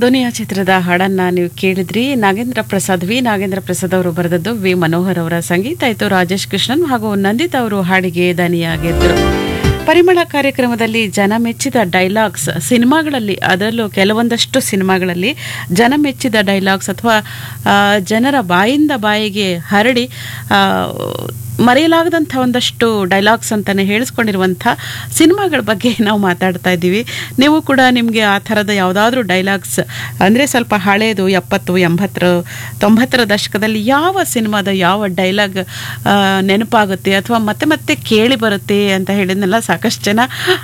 ದುನಿಯಾ ಚಿತ್ರದ ಹಾಡನ್ನ ನೀವು ಕೇಳಿದ್ರಿ ನಾಗೇಂದ್ರ ಪ್ರಸಾದ್ ವಿ ನಾಗೇಂದ್ರ ಪ್ರಸಾದ್ ಅವರು ಬರೆದದ್ದು ವಿ ಮನೋಹರ್ ಅವರ ಸಂಗೀತ ಇತ್ತು ರಾಜೇಶ್ ಕೃಷ್ಣನ್ ಹಾಗೂ ನಂದಿತಾ ಅವರು ಹಾಡಿಗೆ ದನಿಯಾಗಿದ್ದರು ಪರಿಮಳ ಕಾರ್ಯಕ್ರಮದಲ್ಲಿ ಜನ ಮೆಚ್ಚಿದ ಡೈಲಾಗ್ಸ್ ಸಿನಿಮಾಗಳಲ್ಲಿ ಅದರಲ್ಲೂ ಕೆಲವೊಂದಷ್ಟು ಸಿನಿಮಾಗಳಲ್ಲಿ ಜನ ಮೆಚ್ಚಿದ ಡೈಲಾಗ್ಸ್ ಅಥವಾ ಆ, ಜನರ ಬಾಯಿಂದ ಬಾಯಿಗೆ ಹರಡಿ ಆ, ಮರೆಯಲಾಗದಂಥ ಒಂದಷ್ಟು ಡೈಲಾಗ್ಸ್ ಅಂತಲೇ ಹೇಳಿಸ್ಕೊಂಡಿರುವಂಥ ಸಿನಿಮಾಗಳ ಬಗ್ಗೆ ನಾವು ಮಾತಾಡ್ತಾ ಇದ್ದೀವಿ ನೀವು ಕೂಡ ನಿಮಗೆ ಆ ಥರದ ಯಾವುದಾದ್ರೂ ಡೈಲಾಗ್ಸ್ ಅಂದರೆ ಸ್ವಲ್ಪ ಹಳೇದು ಎಪ್ಪತ್ತು ಎಂಬತ್ತರ ತೊಂಬತ್ತರ ದಶಕದಲ್ಲಿ ಯಾವ ಸಿನಿಮಾದ ಯಾವ ಡೈಲಾಗ್ ನೆನಪಾಗುತ್ತೆ ಅಥವಾ ಮತ್ತೆ ಮತ್ತೆ ಕೇಳಿ ಬರುತ್ತೆ ಅಂತ ಹೇಳಿದ್ನೆಲ್ಲ ಸಾಕಷ್ಟು ಜನ